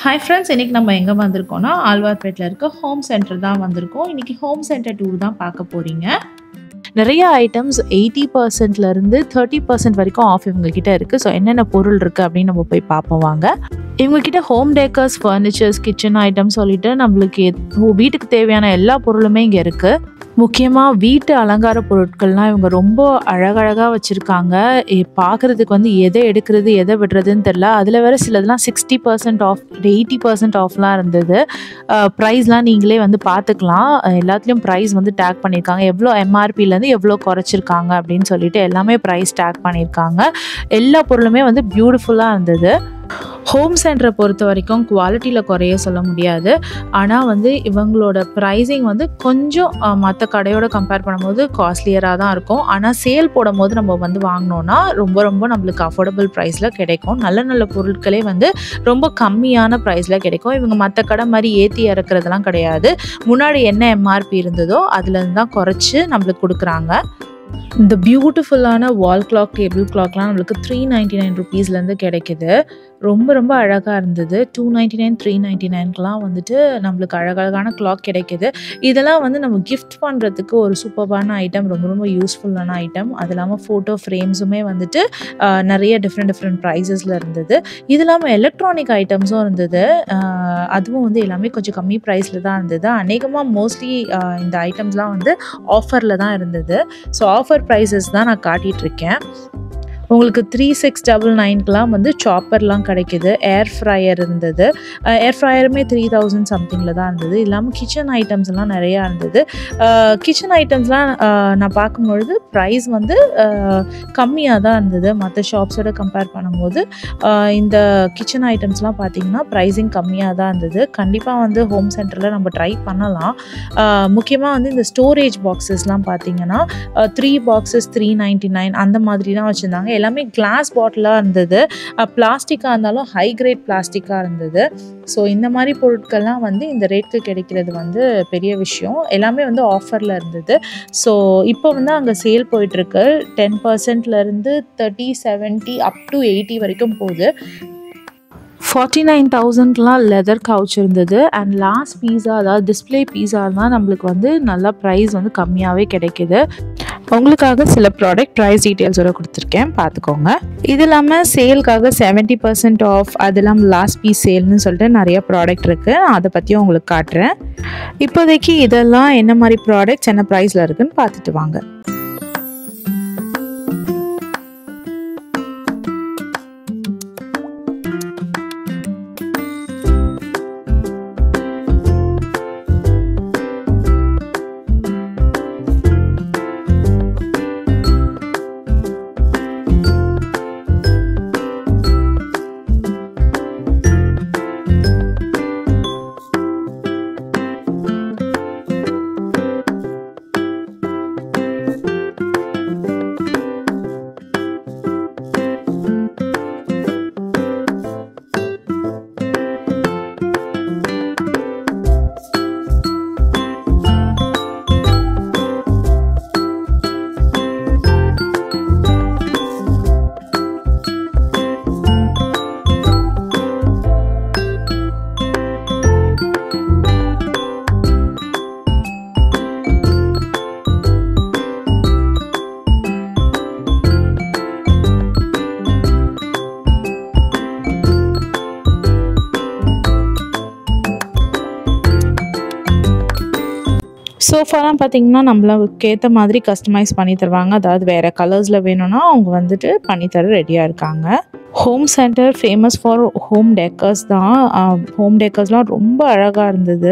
hi friends இன்றைக்கி நம்ம எங்கே வந்திருக்கோம்னா ஆழ்வார்பேட்டில் இருக்க ஹோம் சென்டர் தான் வந்திருக்கோம் இன்றைக்கி ஹோம் சென்டர் டூர் தான் பார்க்க போகிறீங்க நிறைய ஐட்டம்ஸ் எயிட்டி பர்சன்ட்லேருந்து தேர்ட்டி பர்சன்ட் வரைக்கும் ஆஃப் இவங்கக்கிட்ட இருக்குது ஸோ என்னென்ன பொருள் இருக்குது அப்படின்னு நம்ம போய் பார்ப்போம் வாங்க இவங்கக்கிட்ட home decors furnitures kitchen item சொல்லிட்டு நம்மளுக்கு எத்- வீட்டுக்கு தேவையான எல்லா பொருளுமே இங்கே இருக்குது முக்கியமாக வீட்டு அலங்கார பொருட்கள்லாம் இவங்க ரொம்ப அழகழகாக வச்சுருக்காங்க பார்க்குறதுக்கு வந்து எதை எடுக்கிறது எதை விடுறதுன்னு தெரில அதில் வேறு சிலதெல்லாம் sixty percent off eighty percent ஆஃப்லாம் இருந்தது ப்ரைஸ்லாம் நீங்களே வந்து பார்த்துக்கலாம் அஹ் எல்லாத்துலேயும் ப்ரைஸ் வந்து டேக் பண்ணியிருக்காங்க எவ்வளோ எம்ஆர்பிலேருந்து எவ்வளோ குறைச்சிருக்காங்க அப்படின்னு சொல்லிட்டு எல்லாமே ப்ரைஸ் டேக் பண்ணியிருக்காங்க எல்லா பொருளுமே வந்து பியூட்டிஃபுல்லாக இருந்தது ஹோம் சென்டரை பொறுத்த வரைக்கும் குவாலிட்டியில் குறைய சொல்ல முடியாது ஆனால் வந்து இவங்களோட ப்ரைஸிங் வந்து கொஞ்சம் மற்ற கடையோட கம்பேர் பண்ணும்போது காஸ்ட்லியராக தான் இருக்கும் ஆனால் சேல் போடும் போது நம்ம வந்து வாங்கினோன்னா ரொம்ப ரொம்ப நம்மளுக்கு அஃபோர்டபுள் ப்ரைஸில் கிடைக்கும் நல்ல நல்ல பொருட்களே வந்து ரொம்ப கம்மியான ப்ரைஸில் கிடைக்கும் இவங்க மற்ற கடை மாதிரி ஏற்றி இறக்குறதெல்லாம் கிடையாது முன்னாடி என்ன எம்ஆர்பி இருந்ததோ அதுலேருந்து தான் குறைச்சி நம்மளுக்கு கொடுக்குறாங்க இந்த பியூட்டிஃபுல்லான வால் கிளாக் டேபிள் கிளாக்லாம் நம்மளுக்கு த்ரீ நைன்டி நைன் ருபீஸ்லேருந்து கிடைக்குது ரொம்ப ரொம்ப அழகாக இருந்தது two ninety nine three ninety நைன்க்கெலாம் வந்துட்டு நம்மளுக்கு அழகழகான கிளாக் கிடைக்குது இதெல்லாம் வந்து நம்ம கிஃப்ட் பண்ணுறதுக்கு ஒரு சூப்பர்பான ஐட்டம் ரொம்ப ரொம்ப யூஸ்ஃபுல்லான ஐட்டம் அது இல்லாமல் ஃபோட்டோ ஃப்ரேம்ஸுமே வந்துட்டு ஆஹ், நிறைய டிஃப்ரெண்ட் டிஃப்ரெண்ட் ப்ரைஸஸில் இருந்தது இது இல்லாமல் எலக்ட்ரானிக் ஐட்டம்ஸும் இருந்தது ஆஹ், அதுவும் வந்து எல்லாமே கொஞ்சம் கம்மி ப்ரைஸில் தான் இருந்தது அநேகமாக மோஸ்ட்லி இந்த ஐட்டம்ஸ்லாம் வந்து ஆஃபரில் தான் இருந்தது ஸோ ஆஃபர் ப்ரைஸஸ் தான் நான் காட்டிகிட்டு இருக்கேன் உங்களுக்கு த்ரீ சிக்ஸ் டபுள் நைன்க்கெலாம் வந்து சாப்பர்லாம் கிடைக்குது ஏர் ஃப்ரையர் இருந்தது ஏர் ஃப்ரையருமே த்ரீ தௌசண்ட் சம்திங்கில் தான் இருந்தது இல்லாமல் கிச்சன் ஐட்டம்ஸ் எல்லாம் நிறையா இருந்தது கிச்சன் ஐட்டம்ஸ்லாம் நான் பார்க்கும்பொழுது ப்ரைஸ் வந்து கம்மியாக தான் இருந்தது மற்ற ஷாப்ஸோட கம்பேர் பண்ணும்போது ஆஹ் இந்த கிச்சன் ஐட்டம்ஸ்லாம் பார்த்தீங்கன்னா ப்ரைஸிங் கம்மியாக தான் இருந்தது கண்டிப்பாக வந்து ஹோம் சென்டரில் நம்ம ட்ரை பண்ணலாம் முக்கியமாக வந்து இந்த ஸ்டோரேஜ் பாக்ஸஸ்லாம் பார்த்தீங்கன்னா three boxes three ninety nine அந்த மாதிரி தான் வச்சுருந்தாங்க எல்லாமே கிளாஸ் பாட்டிலாக இருந்தது பிளாஸ்டிக்காக இருந்தாலும் ஹை கிரேட் பிளாஸ்டிக்காக இருந்தது ஸோ இந்த மாதிரி பொருட்கள்லாம் வந்து இந்த ரேட்க்கு கிடைக்கிறது வந்து பெரிய விஷயம் எல்லாமே வந்து ஆஃபரில் இருந்தது ஸோ இப்போ வந்து அங்கே சேல் போயிட்டுருக்கு டென் பர்சன்ட்லேருந்து thirty seventy up to eighty வரைக்கும் போகுது ஃபார்ட்டி நைன் தௌசண்ட்லாம் லெதர் கவுச் இருந்தது அண்ட் லாஸ்ட் பீஸா அதாவது டிஸ்பிளே பீஸா தான் நம்மளுக்கு வந்து நல்லா ப்ரைஸ் வந்து கம்மியாகவே கிடைக்குது உங்களுக்காக சில ப்ராடக்ட் ப்ரைஸ் டீட்டெயில்ஸோட கொடுத்துருக்கேன் பார்த்துக்கோங்க இது இல்லாமல் சேல்க்காக செவன்ட்டி பர்சன்ட் ஆஃப் அது இல்லாமல் லாஸ்ட் பீஸ் சேல்னு சொல்லிட்டு நிறைய ப்ராடக்ட் இருக்குது அதை பற்றியும் உங்களுக்கு காட்டுறேன் இப்போதைக்கு இதெல்லாம் என்ன மாதிரி ப்ராடக்ட்ஸ் என்ன ப்ரைஸில் இருக்குன்னு பார்த்துட்டு வாங்க சோஃபாலாம் பார்த்தீங்கன்னா நம்மளுக்கு ஏற்ற மாதிரி கஸ்டமைஸ் பண்ணி தருவாங்க அதாவது வேறு கலர்ஸில் வேணும்னா அவங்க வந்துட்டு பண்ணித்தர ரெடியாக இருக்காங்க Home Centre famous for home decors தான் ஹோம் டெக்கர்ஸ்லாம் ரொம்ப அழகாக இருந்தது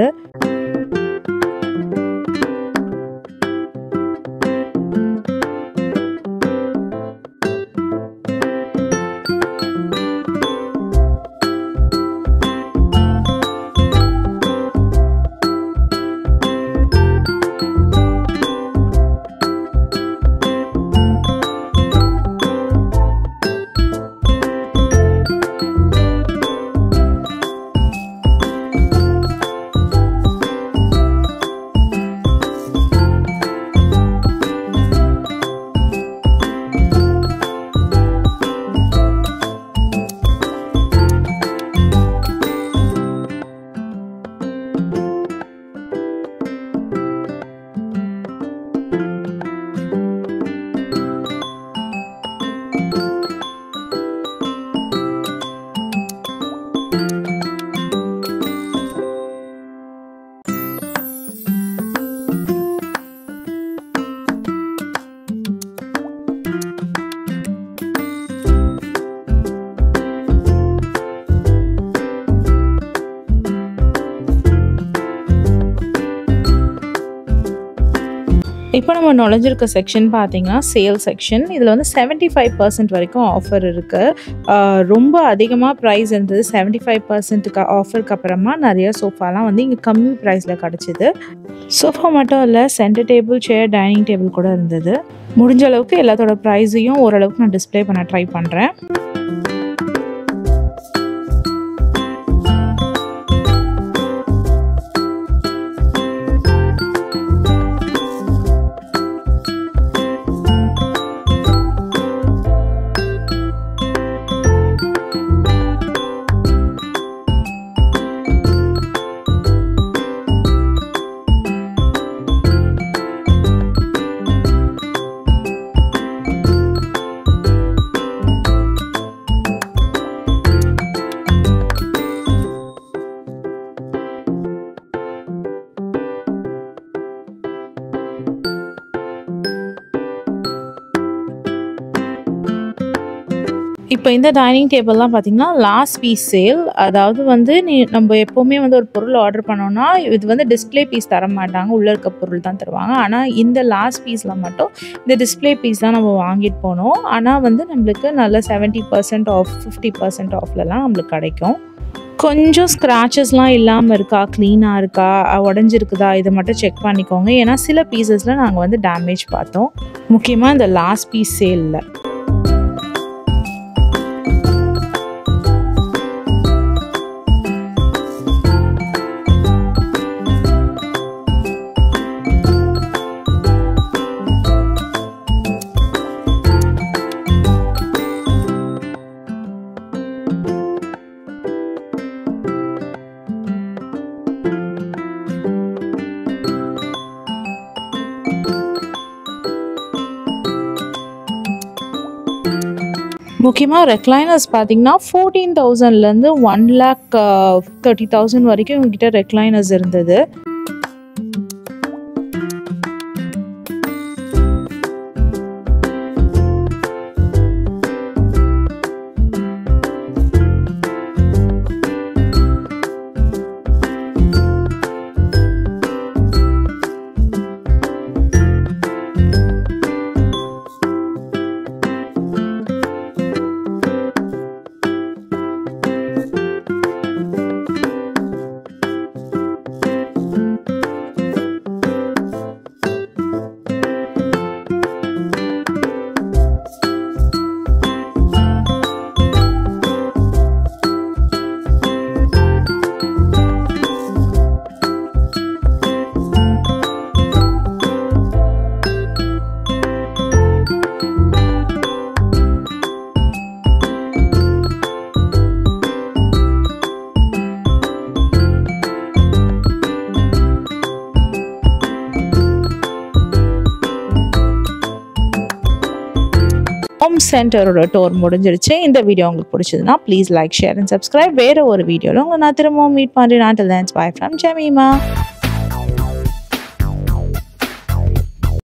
இப்போ நம்ம நுழைஞ்சிருக்க செக்ஷன் பார்த்தீங்கன்னா சேல் செக்ஷன் இதில் வந்து செவன்ட்டி ஃபைவ் பர்சன்ட் வரைக்கும் ஆஃபர் இருக்குது ரொம்ப அதிகமாக ப்ரைஸ் இருந்தது செவன்ட்டி ஃபைவ் பர்சன்ட்டுக்கு ஆஃபருக்கு அப்புறமா நிறைய சோஃபாலாம் வந்து இங்கே கம்மி ப்ரைஸில் கிடச்சிது சோஃபா மட்டும் இல்லை centre table chair dining table கூட இருந்தது முடிஞ்ச அளவுக்கு எல்லாத்தோட ப்ரைஸையும் ஓரளவுக்கு நான் டிஸ்ப்ளே பண்ண ட்ரை பண்ணுறேன் இப்போ இந்த டைனிங் டேபிள்லாம் பார்த்தீங்கன்னா லாஸ்ட் பீஸ் சேல் அதாவது வந்து நீ நம்ம எப்போவுமே வந்து ஒரு பொருள் ஆர்டர் பண்ணோன்னா இது வந்து டிஸ்பிளே பீஸ் தர மாட்டாங்க உள்ளே இருக்க பொருள் தான் தருவாங்க ஆனால் இந்த லாஸ்ட் பீஸில் மட்டும் இந்த டிஸ்பிளே பீஸ் தான் நம்ம வாங்கிட்டு போனோம் ஆனால் வந்து நம்மளுக்கு நல்ல seventy percent off fifty percent ஆஃப்லலாம் நம்மளுக்கு கிடைக்கும் கொஞ்சம் ஸ்க்ராச்சஸ்லாம் இல்லாமல் இருக்கா க்ளீனாக இருக்கா உடஞ்சிருக்குதா இதை மட்டும் செக் பண்ணிக்கோங்க ஏன்னா சில பீசஸில் நாங்கள் வந்து டேமேஜ் பார்த்தோம் முக்கியமாக இந்த லாஸ்ட் பீஸ் சேலில் முக்கியமாக ரெக்லைனர்ஸ் பார்த்தீங்கன்னா ஃபோர்டீன் தௌசண்ட்லேருந்து ஒன் லேக் தேர்ட்டி தௌசண்ட் வரைக்கும் இவங்ககிட்ட ரெக்லைனர்ஸ் இருந்தது ஹோம் சென்டரோட டோர் முடிஞ்சிருச்சு இந்த வீடியோ உங்களுக்கு பிடிச்சதுன்னா please like share and subscribe வேறு ஒரு வீடியோவில் உங்களை நான் திரும்பவும் மீட் பண்ணுறேன் நாட்டில் டான்ஸ் பாய் ஃப்ரம் ஜமீமா